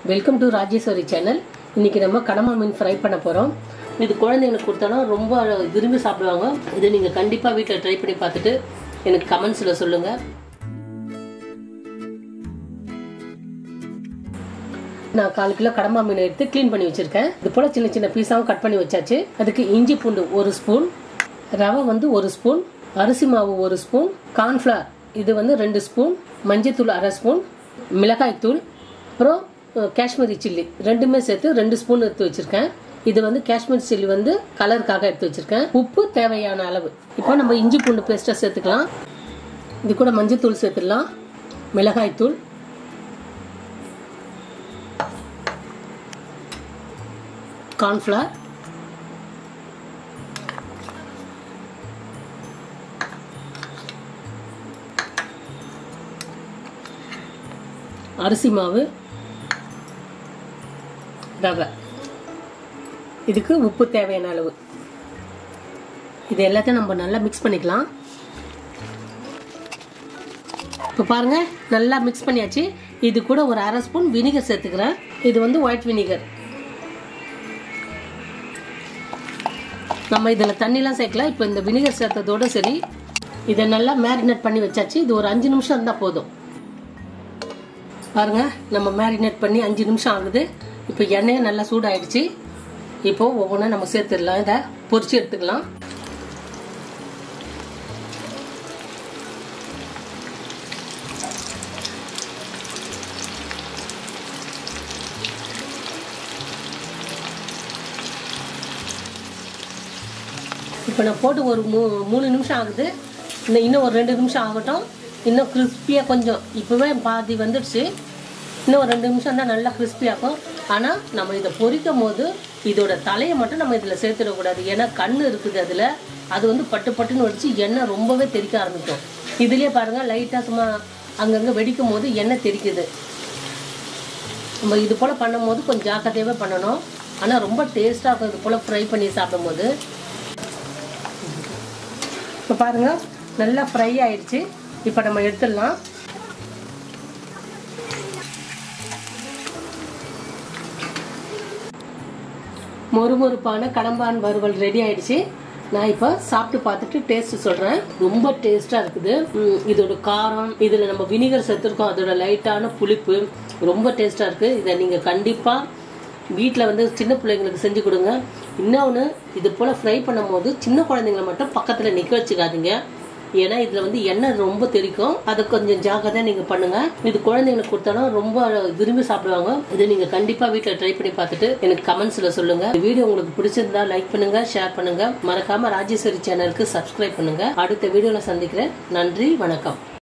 welcome to Rajeswari channel இன்னைக்கு நம்ம கடமா மீன் fry பண்ண போகிறோம் இது குழந்தைங்களுக்கு கொடுத்தோன்னா ரொம்ப விரும்பி சாப்பிடுவாங்க இது நீங்கள் கண்டிப்பாக வீட்டில் ட்ரை பண்ணி பார்த்துட்டு எனக்கு கமெண்ட்ஸில் சொல்லுங்கள் நான் கால் கிலோ கடம்பா மீன் எடுத்து க்ளீன் பண்ணி வச்சுருக்கேன் இது போல் சின்ன சின்ன பீஸாகவும் கட் பண்ணி வச்சாச்சு அதுக்கு இஞ்சி பூண்டு ஒரு ஸ்பூன் ரவை வந்து ஒரு ஸ்பூன் அரிசி மாவு ஒரு ஸ்பூன் கார்ன்ஃப்ளவர் இது வந்து ரெண்டு ஸ்பூன் மஞ்சத்தூள் அரை ஸ்பூன் மிளகாய் தூள் அப்புறம் அஹ், காஷ்மீரி சில்லி ரெண்டுமே சேர்த்து ரெண்டு ஸ்பூன் எடுத்து வச்சிருக்கேன் இது வந்து காஷ்மீரி சில்லி வந்து கலருக்காக எடுத்து வச்சிருக்கேன் உப்பு தேவையான அளவு இப்போ நம்ம இஞ்சி பூண்டு பேஸ்ட்டை சேர்த்துக்கலாம் இது கூட மஞ்சத்தூள் சேர்த்துடலாம் மிளகாய் தூள் கார்ன்ஃப்ளவர் அரிசி மாவு ரவை இதுக்கு உப்பு தேவையான அளவு இது எல்லாத்தையும் நம்ம நல்லா மிக்ஸ் பண்ணிக்கலாம் இப்போ பாருங்க நல்லா மிக்ஸ் பண்ணியாச்சு இது கூட ஒரு அரை ஸ்பூன் வினிகர் சேர்த்துக்கிறேன் இது வந்து ஒயிட் வினிகர் நம்ம இதில் தண்ணிலாம் சேர்க்கல இப்போ இந்த வினிகர் சேர்த்ததோட சரி இதை நல்லா மேரினேட் பண்ணி வச்சாச்சு இது ஒரு அஞ்சு நிமிஷம் இருந்தால் போதும் பாருங்க நம்ம மேரினேட் பண்ணி அஞ்சு நிமிஷம் ஆகுது இப்போ எண்ணெயும் நல்லா சூடாயிடுச்சு இப்போ ஒவ்வொன்றா நம்ம சேர்த்துடலாம் இதை பொரிச்சு எடுத்துக்கலாம் இப்போ நான் போட்டு ஒரு மூ மூணு நிமிஷம் ஆகுது இன்னும் இன்னும் ஒரு ரெண்டு நிமிஷம் ஆகட்டும் இன்னும் கிறிஸ்பியாக கொஞ்சம் இப்போவே பாதி வந்துடுச்சு இன்னும் ஒரு ரெண்டு நிமிஷம் தான் நல்லா கிறிஸ்பியாகும் ஆனால் நம்ம இதை பொரிக்கும் போது இதோட தலையை மட்டும் நம்ம இதில் சேர்த்துடக்கூடாது ஏன்னா கண் இருக்குது அதில் அது வந்து பட்டு பட்டுன்னு வடிச்சு எண்ணெய் ரொம்பவே தெறிக்க ஆரம்பிக்கும் இதுலேயே பாருங்கள் லைட்டாக சும்மா அங்கங்கே வெடிக்கும் போது எண்ணெய் தெறிக்குது நம்ம இது போல் பண்ணும்போது கொஞ்சம் ஜாக்கிரதையாகவே பண்ணணும் ஆனால் ரொம்ப டேஸ்ட்டாக இருக்கும் இது போல் ஃப்ரை பண்ணி சாப்பிடும்போது இப்போ பாருங்க நல்லா ஃப்ரை ஆயிடுச்சு இப்போ நம்ம எடுத்துடலாம் மொறுமொறுப்பான கடம்பான் வறுவல் ரெடி ஆயிடுச்சு நான் இப்போ சாப்பிட்டு பார்த்துட்டு டேஸ்ட் சொல்கிறேன் ரொம்ப டேஸ்ட்டாக இருக்குது ம், இதோட காரம் இதில் நம்ம வினிகர் சேர்த்துருக்கோம் அதோட லைட்டான புளிப்பு ரொம்ப டேஸ்ட்டாக இருக்குது இதை நீங்கள் கண்டிப்பாக வீட்டில் வந்து சின்ன பிள்ளைங்களுக்கு செஞ்சு கொடுங்க இன்னொன்று இது போல் ஃப்ரை பண்ணும்போது சின்ன குழந்தைங்கள மட்டும் பக்கத்தில் நிற்க வச்சுக்காதீங்க ஏன்னா இதில் வந்து எண்ணெய் ரொம்ப தெரிக்கும் அதை கொஞ்சம் ஜாக்கிரதையாக நீங்கள் பண்ணுங்கள் இது குழந்தைங்களுக்கு கொடுத்தாலும் ரொம்ப விரும்பி சாப்பிடுவாங்க இது நீங்கள் கண்டிப்பாக வீட்டில் ட்ரை பண்ணி பார்த்துட்டு எனக்கு கமெண்ட்ஸில் சொல்லுங்கள் இந்த வீடியோ உங்களுக்கு பிடிச்சிருந்தா லைக் பண்ணுங்கள் ஷேர் பண்ணுங்கள் மறக்காமல் ராஜேஸ்வரி சேனலுக்கு சப்ஸ்கிரைப் பண்ணுங்கள் அடுத்த வீடியோவில் சந்திக்கிறேன் நன்றி வணக்கம்